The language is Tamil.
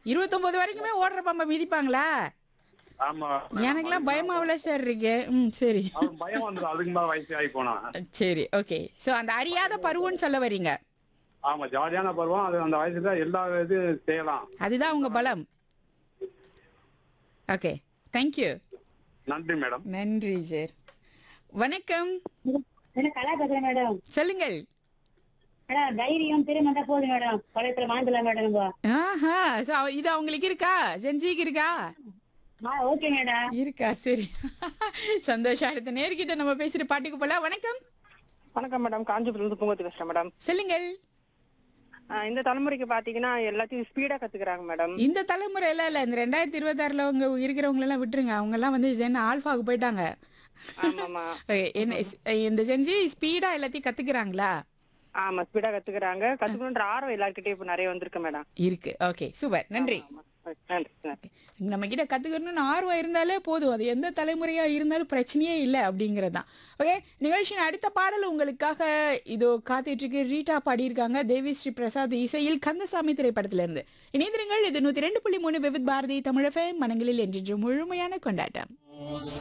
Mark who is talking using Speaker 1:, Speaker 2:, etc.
Speaker 1: இருபத்தொன்பது வரைக்குமே ஓடுற பாம்பை மிதிப்பாங்களா
Speaker 2: ஆமா
Speaker 1: எனக்கெல்லாம் பயமாவில சார் இருக்கு ம் சரி
Speaker 2: அவன் பயம் வந்துடும் அதுக்கு மேல வயசு ஆகி போனா
Speaker 1: சரி ஓகே ஸோ அந்த அறியாத பருவம்னு சொல்ல வரீங்க
Speaker 2: ஆமா ஜாலியான பருவம் அது அந்த வயசுல எல்லா இது செய்யலாம்
Speaker 1: அதுதான் உங்க பலம் ஓகே தேங்க்யூ
Speaker 2: நன்றி மேடம்
Speaker 1: நன்றி சார் வணக்கம்
Speaker 3: என்ன கலா பேசுறேன் மேடம்
Speaker 1: சொல்லுங்கள்
Speaker 3: மேடம் தைரியம் திரும்ப போதும் மேடம் பழையத்துல வாழ்ந்துலாம் மேடம் நம்ம
Speaker 1: ஆஹா ஸோ இது அவங்களுக்கு இருக்கா செஞ்சிக்கு இருக்கா
Speaker 3: ஆ ஓகே மேடம்
Speaker 1: இருக்கா சரி சந்தோஷம் அடுத்த நேர்கிட்ட நம்ம பேசிட்டு பாட்டுக்கு போலாம் வணக்கம்
Speaker 4: வணக்கம் மேடம் காஞ்சிபுரம் இருந்து பூங்கோத்தி பேசுறேன் மேடம்
Speaker 1: சொல்லுங்கள்
Speaker 4: ஆஹ் இந்த தலைமுறைக்கு பாத்தீங்கன்னா எல்லாத்தையும் ஸ்பீடா கத்துக்கிறாங்க மேடம்
Speaker 1: இந்த தலைமுறை எல்லாம் இல்ல இந்த ரெண்டாயிரத்தி இருபத்தாறுல அவங்க இருக்கிறவங்க எல்லாம் விட்டுருங்க அவங்க எல்லாம் வந்து ஜென் ஆல்ஃபாவுக்கு போயிட்டாங்க
Speaker 4: ஆமாமா
Speaker 1: Okay, என்ன இந்த செஞ்சு ஸ்பீடா எல்லாத்தையும் கத்துக்கிறாங்களா
Speaker 4: ஆமா ஸ்பீடா கத்துக்கிறாங்க கத்துக்கணுன்ற ஆர்வம் எல்லார்கிட்டயும் இப்ப நிறைய வந்திருக்கு மேடம்
Speaker 1: இருக்கு ஓகே சூப்பர் நன்றி
Speaker 4: ஆமா. நன்றி நன்றி
Speaker 1: நம்ம கிட்ட கத்துக்கணும்னு ஆர்வம் இருந்தாலே போதும் அது எந்த தலைமுறையா இருந்தாலும் பிரச்சனையே இல்லை அப்படிங்கிறது தான் ஓகே நிகழ்ச்சியின் அடுத்த பாடல் உங்களுக்காக இதோ காத்துட்டு இருக்கு ரீட்டா பாடியிருக்காங்க தேவி ஸ்ரீ பிரசாத் இசையில் கந்தசாமி திரைப்படத்துல இருந்து இணைந்திருங்கள் இது நூத்தி ரெண்டு புள்ளி மூணு விவித் பாரதி தமிழக மனங்களில் என்று முழுமையான கொண்டாட்டம்